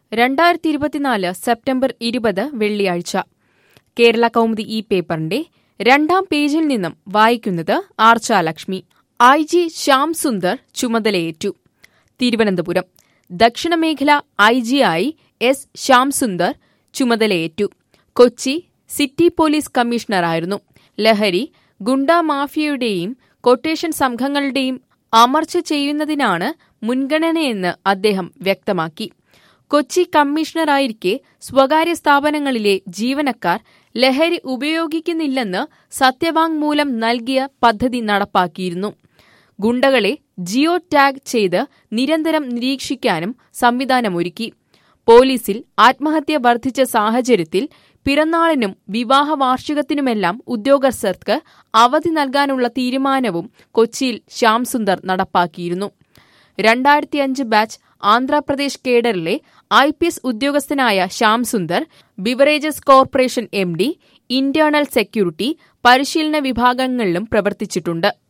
രണ്ടായിരത്തി ഇരുപത്തിനാല് സെപ്റ്റംബർ ഇരുപത് വെള്ളിയാഴ്ച കേരള കൗമുദി ഈ പേപ്പറിന്റെ രണ്ടാം പേജിൽ നിന്നും വായിക്കുന്നത് ആർച്ചാലക്ഷ്മി ഐ ജി ശ്യാം സുന്ദർ ചുമതലയേറ്റു തിരുവനന്തപുരം ദക്ഷിണമേഖല ഐ ജിയായി എസ് ശ്യാം സുന്ദർ ചുമതലയേറ്റു കൊച്ചി സിറ്റി പോലീസ് കമ്മീഷണറായിരുന്നു ലഹരി ഗുണ്ടാ മാഫിയയുടെയും കൊട്ടേഷൻ സംഘങ്ങളുടെയും അമർച്ച ചെയ്യുന്നതിനാണ് മുൻഗണനയെന്ന് അദ്ദേഹം വ്യക്തമാക്കി കൊച്ചി കമ്മീഷണറായിരിക്കെ സ്വകാര്യ സ്ഥാപനങ്ങളിലെ ജീവനക്കാർ ലഹരി ഉപയോഗിക്കുന്നില്ലെന്ന് സത്യവാങ്മൂലം നൽകിയ പദ്ധതി നടപ്പാക്കിയിരുന്നു ഗുണ്ടകളെ ജിയോ ടാഗ് ചെയ്ത് നിരന്തരം നിരീക്ഷിക്കാനും സംവിധാനമൊരുക്കി പോലീസിൽ ആത്മഹത്യ വർദ്ധിച്ച സാഹചര്യത്തിൽ പിറന്നാളിനും വിവാഹ വാർഷികത്തിനുമെല്ലാം ഉദ്യോഗസ്ഥർക്ക് അവധി നൽകാനുള്ള തീരുമാനവും കൊച്ചിയിൽ ശ്യാം സുന്ദർ നടപ്പാക്കിയിരുന്നു രണ്ടായിരത്തിയഞ്ച് ബാച്ച് ആന്ധ്രാപ്രദേശ് കേഡറിലെ ഐ പി എസ് ഉദ്യോഗസ്ഥനായ Shyam Sundar beverages corporation M D internal security പരിശീലന വിഭാഗങ്ങളിലും പ്രവർത്തിച്ചിട്ടുണ്ട്